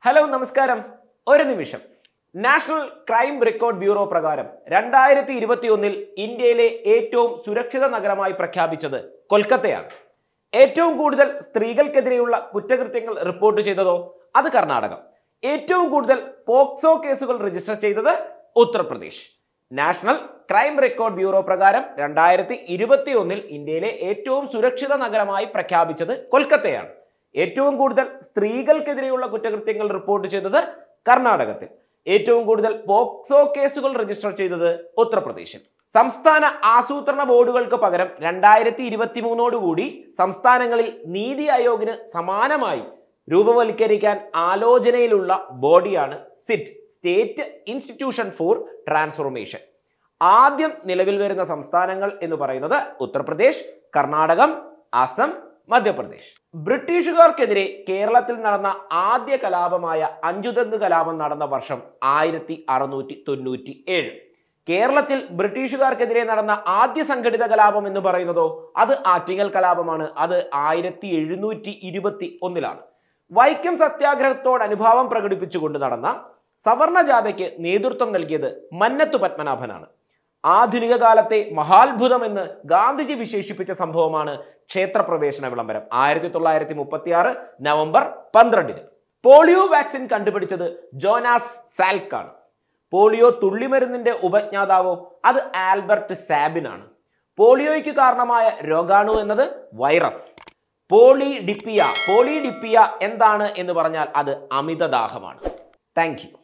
hello നമസ്കാരം ഒരു നിമിഷം നാഷണൽ ക്രൈം റെക്കോർഡ് ബ്യൂറോ പ്രകാരം രണ്ടായിരത്തി ഇരുപത്തി ഒന്നിൽ ഇന്ത്യയിലെ ഏറ്റവും സുരക്ഷിത നഗരമായി പ്രഖ്യാപിച്ചത് കൊൽക്കത്തയാണ് ഏറ്റവും കൂടുതൽ സ്ത്രീകൾക്കെതിരെയുള്ള കുറ്റകൃത്യങ്ങൾ റിപ്പോർട്ട് ചെയ്തതോ അത് കർണാടകം ഏറ്റവും കൂടുതൽ പോക്സോ കേസുകൾ രജിസ്റ്റർ ചെയ്തത് Uttar Pradesh national crime record bureau പ്രകാരം രണ്ടായിരത്തി ഇരുപത്തി ഒന്നിൽ ഇന്ത്യയിലെ ഏറ്റവും സുരക്ഷിത നഗരമായി പ്രഖ്യാപിച്ചത് കൊൽക്കത്തയാണ് ഏറ്റവും കൂടുതൽ സ്ത്രീകൾക്കെതിരെയുള്ള കുറ്റകൃത്യങ്ങൾ റിപ്പോർട്ട് ചെയ്തത് കർണാടകത്തിൽ ഏറ്റവും കൂടുതൽ പോക്സോ കേസുകൾ രജിസ്റ്റർ ചെയ്തത് ഉത്തർപ്രദേശിൽ സംസ്ഥാന ആസൂത്രണ ബോർഡുകൾക്ക് പകരം രണ്ടായിരത്തി ഇരുപത്തി മൂന്നോടുകൂടി സംസ്ഥാനങ്ങളിൽ നീതി ആയോഗിന് സമാനമായി രൂപവൽക്കരിക്കാൻ ആലോചനയിലുള്ള ബോഡിയാണ് SIT state institution for transformation ആദ്യം നിലവിൽ വരുന്ന സംസ്ഥാനങ്ങൾ എന്ന് പറയുന്നത് ഉത്തർപ്രദേശ് കർണാടകം അസം മധ്യപ്രദേശ് ബ്രിട്ടീഷുകാർക്കെതിരെ കേരളത്തിൽ നടന്ന ആദ്യ കലാപമായ അഞ്ചുതെങ്ങ് കലാപം നടന്ന വർഷം ആയിരത്തി അറുന്നൂറ്റി തൊണ്ണൂറ്റി ഏഴ് കേരളത്തിൽ ബ്രിട്ടീഷുകാർക്കെതിരെ നടന്ന ആദ്യ സംഘടിത കലാപം എന്ന് പറയുന്നതോ അത് ആറ്റിങ്ങൽ കലാപമാണ് അത് ആയിരത്തി എഴുന്നൂറ്റി ഇരുപത്തി ഒന്നിലാണ് വൈക്കം സത്യാഗ്രഹത്തോട് അനുഭാവം പ്രകടിപ്പിച്ചുകൊണ്ട് നടന്ന സവർണ ജാഥയ്ക്ക് നേതൃത്വം നൽകിയത് മന്നത്തു പത്മനാഭനാണ് ആധുനിക കാലത്തെ മഹാത്ഭുതമെന്ന് ഗാന്ധിജി വിശേഷിപ്പിച്ച സംഭവമാണ് ക്ഷേത്രപ്രവേശന വിളംബരം ആയിരത്തി തൊള്ളായിരത്തി മുപ്പത്തി ആറ് നവംബർ പന്ത്രണ്ടിന് പോളിയോ വാക്സിൻ കണ്ടുപിടിച്ചത് ജോനാസ് സാൽക്കാണ് പോളിയോ തുള്ളിമരുന്നിന്റെ ഉപജ്ഞാതാവോ അത് ആൽബർട്ട് സാബിനാണ് പോളിയോയ്ക്ക് കാരണമായ രോഗാണു എന്നത് വൈറസ് പോളിഡിപ്പിയ പോളിഡിപ്പിയ എന്താണ് എന്ന് പറഞ്ഞാൽ അത് അമിതദാഹമാണ് താങ്ക് യു